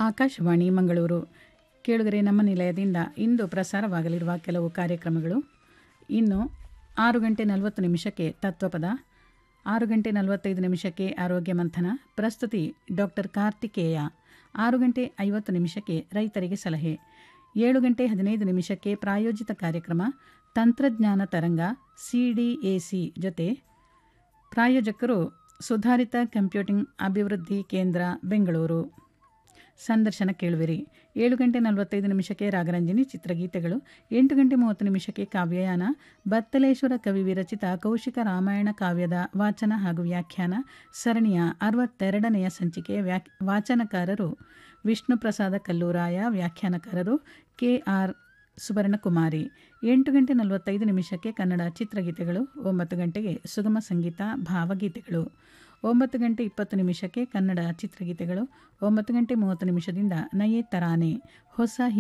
ಆಕಾಶವಾಣಿ ಮಂಗಳೂರು ಕೇಳುಗರೆ ನಮ್ಮ ನಿಲಯದಿಂದ ಇಂದು ಪ್ರಸಾರವಾಗಲಿರುವ ಕೆಲವು ಕಾರ್ಯಕ್ರಮಗಳು ಇನ್ನು ಆರು ಗಂಟೆ ನಲವತ್ತು ನಿಮಿಷಕ್ಕೆ ತತ್ವಪದ ಆರು ಗಂಟೆ ನಲವತ್ತೈದು ನಿಮಿಷಕ್ಕೆ ಆರೋಗ್ಯ ಮಂಥನ ಪ್ರಸ್ತುತಿ ಡಾಕ್ಟರ್ ಕಾರ್ತಿಕೇಯ ಆರು ಗಂಟೆ ಐವತ್ತು ನಿಮಿಷಕ್ಕೆ ರೈತರಿಗೆ ಸಲಹೆ ಏಳು ಗಂಟೆ ಹದಿನೈದು ನಿಮಿಷಕ್ಕೆ ಪ್ರಾಯೋಜಿತ ಕಾರ್ಯಕ್ರಮ ತಂತ್ರಜ್ಞಾನ ತರಂಗ ಸಿಡಿಎಸಿ ಜೊತೆ ಪ್ರಾಯೋಜಕರು ಸುಧಾರಿತ ಕಂಪ್ಯೂಟಿಂಗ್ ಅಭಿವೃದ್ಧಿ ಕೇಂದ್ರ ಬೆಂಗಳೂರು ಸಂದರ್ಶನ ಕೇಳುವಿರಿ ಏಳು ಗಂಟೆ ನಲವತ್ತೈದು ನಿಮಿಷಕ್ಕೆ ರಾಗರಂಜನಿ ಚಿತ್ರಗೀತೆಗಳು ಎಂಟು ಗಂಟೆ ಮೂವತ್ತು ನಿಮಿಷಕ್ಕೆ ಕಾವ್ಯಯಾನ ಬತ್ತಲೇಶ್ವರ ಕವಿ ವಿರಚಿತ ಕೌಶಿಕ ರಾಮಾಯಣ ಕಾವ್ಯದ ವಾಚನ ಹಾಗೂ ವ್ಯಾಖ್ಯಾನ ಸರಣಿಯ ಅರವತ್ತೆರಡನೆಯ ಸಂಚಿಕೆ ವ್ಯಾಕ್ ವಾಚನಕಾರರು ವಿಷ್ಣು ಪ್ರಸಾದ ಕಲ್ಲೂರಾಯ ವ್ಯಾಖ್ಯಾನಕಾರರು ಕೆ ಆರ್ ಸುವರ್ಣಕುಮಾರಿ ಎಂಟು ಗಂಟೆ ನಲವತ್ತೈದು ನಿಮಿಷಕ್ಕೆ ಕನ್ನಡ ಚಿತ್ರಗೀತೆಗಳು ಒಂಬತ್ತು ಗಂಟೆಗೆ ಸುಗಮ ಸಂಗೀತ ಭಾವಗೀತೆಗಳು ಒಂಬತ್ತು ಗಂಟೆ ಇಪ್ಪತ್ತು ನಿಮಿಷಕ್ಕೆ ಕನ್ನಡ ಚಿತ್ರಗೀತೆಗಳು ಒಂಬತ್ತು ಗಂಟೆ ಮೂವತ್ತು ನಿಮಿಷದಿಂದ ನಯೇ ತರಾನೆ ಹೊಸ